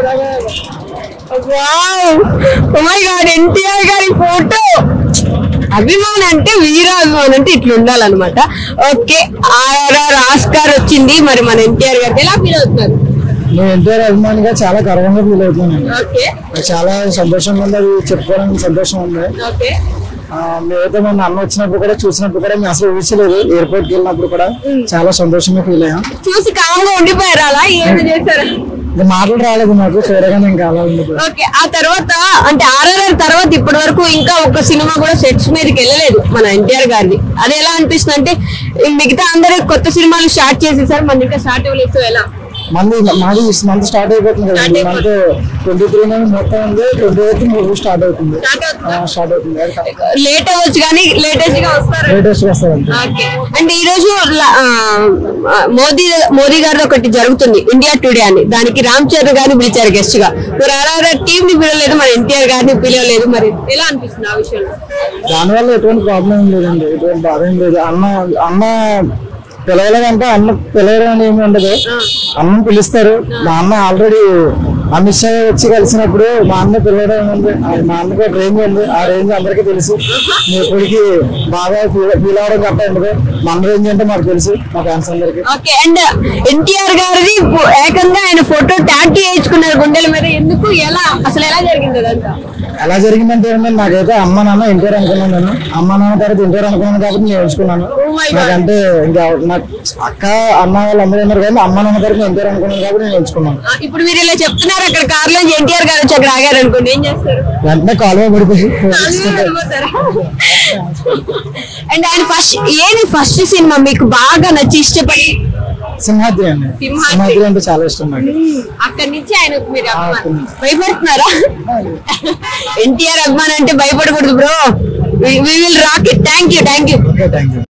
God NTR గారి photo అభిమాన్ అంటే వీరాభిమాన్ అంటే ఇట్లా ఉండాలన్నమాట ఓకే ఆర్ఆర్ ఆస్కార్ వచ్చింది మరి మన ఎన్టీఆర్ గారికి ఎలా ఫీల్ అవుతున్నారు నేను ఎన్టీఆర్ అభిమానిగా చాలా గర్వంగా ఫీల్ అవుతున్నాను ఓకే నాకు చాలా సంతోషంగా ఉంది అది చెప్పుకోవడానికి సంతోషం ఉంది ఓకే ఆ, మేమైతే మొన్న అన్న వచ్చినప్పుడు కూడా చూసినప్పుడు కూడా మేము అసలు ఊహించలేదు ఎయిర్పోర్ట్ కి వెళ్ళినప్పుడు కూడా చాలా సంతోషంగా ఫీల్ అయ్యాం చూసి కామ్గా ఉండిపోయారు అలా ఏమి చేశారు ఇంకా మాటలు రాలేదు మాకు చూడగానే ఇంకా అలా ఉండిపోయాం ఓకే ఆ తర్వాత అంటే ఆర్ఆర్ఆర్ తర్వాత ఇప్పటి వరకు ఇంకా ఒక సినిమా కూడా సెట్స్ మీదకి వెళ్ళలేదు మన ఎన్టీఆర్ గారిది అది ఎలా అనిపిస్తుంది అంటే ఈ మిగతా అందరూ కొత్త సినిమాలు స్టార్ట్ చేసేసారు మన ఇంకా స్టార్ట్ అవ్వలేదు సో ఎలా మంది మాది మంత్ స్టార్ట్ అయిపోతుంది కదా Start ఈ మంత్ ట్వంటీ త్రీ మొత్తం ఉంది ట్వంటీ ఎయిత్ మూవీ స్టార్ట్ అవుతుంది స్టార్ట్ అవుతుందా స్టార్ట్ అవుతుంది లేట్ అవ్వచ్చు కానీ లేటెస్ట్ గా వస్తారు లేటెస్ట్ వస్తుంది ఓకే అంటే ఈ రోజు ల- ఆ, ఆ, మోదీ మోదీ గారిది ఒకటి జరుగుతుంది ఇండియా టుడే అని దానికి రామ్ చరణ్ గారిని పిలిచారు గెస్ట్ గా మరి అలా టీం ని పిలవలేదు మన ఎన్టీఆర్ గారిని పిలవలేదు మరి ఎలా అనిపిస్తుంది ఆ విషయంలో దానివల్ల ఎటువంటి ప్రాబ్లం ఏం లేదండి ఎటువంటి బాధ ఏం లేదు అన్న అన్న పిలవలేదంటే అన్న పిలవడం అని ఏమి ఉండదు అన్నం పిలుస్తారు మా అన్న ఆల్రెడీ అమిత్ షా వచ్చి కలిసినప్పుడు మా అన్న పిలవడం ఉంది ఆ మా అన్నకి ఒక రేంజ్ ఉంది ఆ రేంజ్ అందరికీ తెలుసు మీ ఇప్పటికి బాగా ఫీల్ అవడం తప్ప ఉండదు మన రేంజ్ అంటే మాకు తెలుసు మా ఫ్యాన్స్ అందరికి ఓకే అండ్ ఎన్టీఆర్ గారిది ఫో- ఏకంగా ఆయన ఫోటో ట్యాగ్ చేయించుకున్నారు గుండెల మీద ఎందుకు ఎలా అసలు ఎలా జరిగింది అదంతా ఎలా జరిగిందంటే ఏంటంటే నాకైతే అమ్మ నాన్న ఎన్టీఆర్ అనుకున్నాను నేను అమ్మ నాన్న తర్వాత ఎన్టీఆర్ అనుకున్నాను కాబట్టి నేను ఎంచుకున్నాను Oh my God. నాకంటే ఇంకా నాకు అక్క అన్న వాళ్ళు అందరూ ఉన్నారు కానీ అమ్మ నాన్న తర్వాత ఎన్టీఆర్ అనుకున్నాను కాబట్టి నేను ఎంచుకున్నాను ఆ, ఇప్పుడు మీరు ఇలా చెప్తున్నారు అక్కడ కార్ లో ఎన్టీఆర్ గారు వచ్చి అక్కడ ఆగారు అనుకోండి ఏం చేస్తారు వెంటనే కాలువ పడిపోయి అండ్ ఆయన ఫస్ట్ ఏది ఫస్ట్ సినిమా మీకు బాగా నచ్చి ఇష్టపడి సింహాద్రి అండి సింహాద్రి. సింహాద్రి అంటే చాలా ఇష్టం నాకు అక్కడి నుంచి ఆయన మీరు అభిమానం. అక్కడి నుంచి. భయపడుతున్నారా ఎన్టీఆర్ అభిమాన్ అంటే భయపడకూడదు bro we will rock it thank you thank you thank you